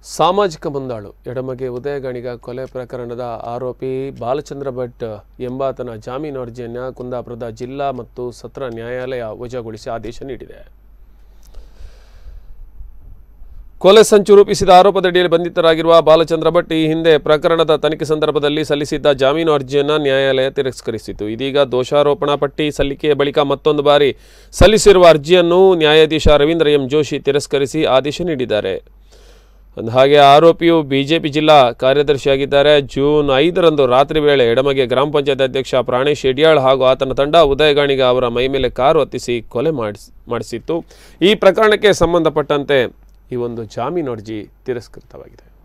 ಸಾಮಾಜಿಕ ಮುಂದಾಳು ಎಡಮಗೆ ಉದಯಗಣಿಗ ಕೊಲೆ ಪ್ರಕರಣದ ಆರೋಪಿ ಬಾಲಚಂದ್ರ ಭಟ್ ಎಂಬಾತನ ಜಾಮೀನು ಅರ್ಜಿಯನ್ನು ಕುಂದಾಪುರದ ಜಿಲ್ಲಾ ಮತ್ತು ಸತ್ರ ನ್ಯಾಯಾಲಯ ವಜಾಗೊಳಿಸಿ ಆದೇಶ ನೀಡಿದೆ ಕೊಲೆ ಸಂಚು ರೂಪಿಸಿದ ಆರೋಪದಡಿಯಲ್ಲಿ ಬಂಧಿತರಾಗಿರುವ ಬಾಲಚಂದ್ರ ಭಟ್ ಈ ಹಿಂದೆ ಪ್ರಕರಣದ ತನಿಖೆ ಸಂದರ್ಭದಲ್ಲಿ ಸಲ್ಲಿಸಿದ್ದ ಜಾಮೀನು ಅರ್ಜಿಯನ್ನು ನ್ಯಾಯಾಲಯ ತಿರಸ್ಕರಿಸಿತು ಇದೀಗ ದೋಷಾರೋಪಣಾ ಪಟ್ಟಿ ಸಲ್ಲಿಕೆಯ ಬಳಿಕ ಮತ್ತೊಂದು ಬಾರಿ ಸಲ್ಲಿಸಿರುವ ಅರ್ಜಿಯನ್ನು ನ್ಯಾಯಾಧೀಶ ರವೀಂದ್ರ ಎಂ ಜೋಶಿ ತಿರಸ್ಕರಿಸಿ ಆದೇಶ ನೀಡಿದ್ದಾರೆ ಅಂದ ಹಾಗೆ ಆರೋಪಿಯು ಬಿಜೆಪಿ ಜಿಲ್ಲಾ ಕಾರ್ಯದರ್ಶಿಯಾಗಿದ್ದಾರೆ ಜೂನ್ ಐದರಂದು ರಾತ್ರಿ ವೇಳೆ ಎಡಮಗೆ ಗ್ರಾಮ ಪಂಚಾಯತ್ ಅಧ್ಯಕ್ಷ ಪ್ರಾಣೇಶ್ ಯಡ್ಯಾಳ್ ಹಾಗೂ ಆತನ ತಂಡ ಉದಯಗಾಣಿಗ ಅವರ ಮೈ ಮೇಲೆ ಕಾರು ಹತ್ತಿಸಿ ಕೊಲೆ ಮಾಡಿಸ್ ಮಾಡಿಸಿತ್ತು ಈ ಪ್ರಕರಣಕ್ಕೆ ಸಂಬಂಧಪಟ್ಟಂತೆ ಈ ಒಂದು ಜಾಮೀನು ಅರ್ಜಿ ತಿರಸ್ಕೃತವಾಗಿದೆ